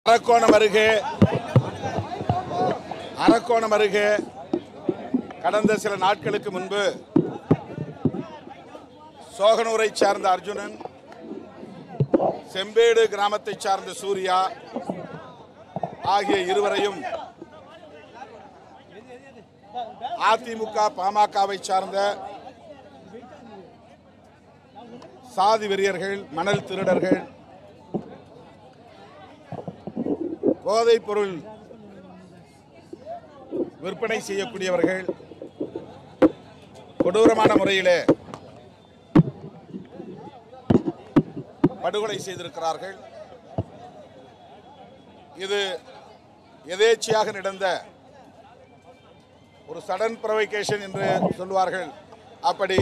அரக்கோணம் அருகே அரக்கோணம் அருகே கடந்த சில நாட்களுக்கு முன்பு சோகனூரை சார்ந்த அர்ஜுனன் செம்பேடு கிராமத்தை சார்ந்த சூர்யா ஆகிய இருவரையும் அதிமுக பாமகவை சார்ந்த சாதி வெறியர்கள் மணல் திருடர்கள் போதைப் பொருள் விற்பனை செய்யக்கூடியவர்கள் கொடூரமான முறையிலே படுகொலை செய்திருக்கிறார்கள் இது எதேச்சையாக நடந்த ஒரு சடன் ப்ரொவைகேஷன் என்று சொல்வார்கள் அப்படி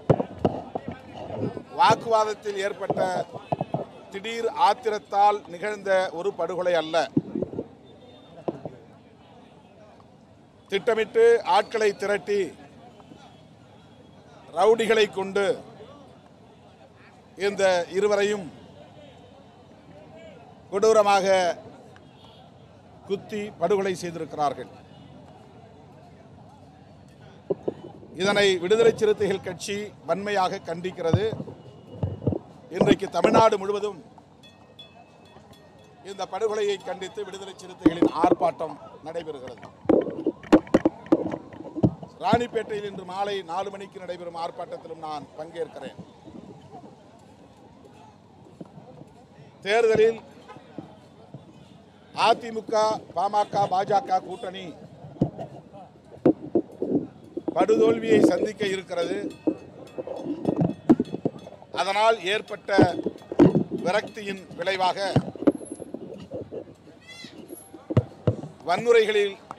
வாக்குவாதத்தில் ஏற்பட்ட திடீர் ஆத்திரத்தால் நிகழ்ந்த ஒரு படுகொலை அல்ல திட்டமிட்டு ஆட்களை திரட்டி ரவுடிகளை கொண்டு இந்த இருவரையும் கொடூரமாக குத்தி படுகொலை செய்திருக்கிறார்கள் இதனை விடுதலை சிறுத்தைகள் கட்சி வன்மையாக கண்டிக்கிறது இன்றைக்கு தமிழ்நாடு முழுவதும் இந்த படுகொலையை கண்டித்து விடுதலை சிறுத்தைகளின் ஆர்ப்பாட்டம் நடைபெறுகிறது ராணிப்பேட்டையில் இன்று மாலை நாலு மணிக்கு நடைபெறும் ஆர்ப்பாட்டத்திலும் நான் பங்கேற்கிறேன் தேர்தலில் அதிமுக பாமக பாஜக கூட்டணி படுதோல்வியை சந்திக்க இருக்கிறது அதனால் ஏற்பட்ட விரக்தியின் விளைவாக வன்முறைகளில்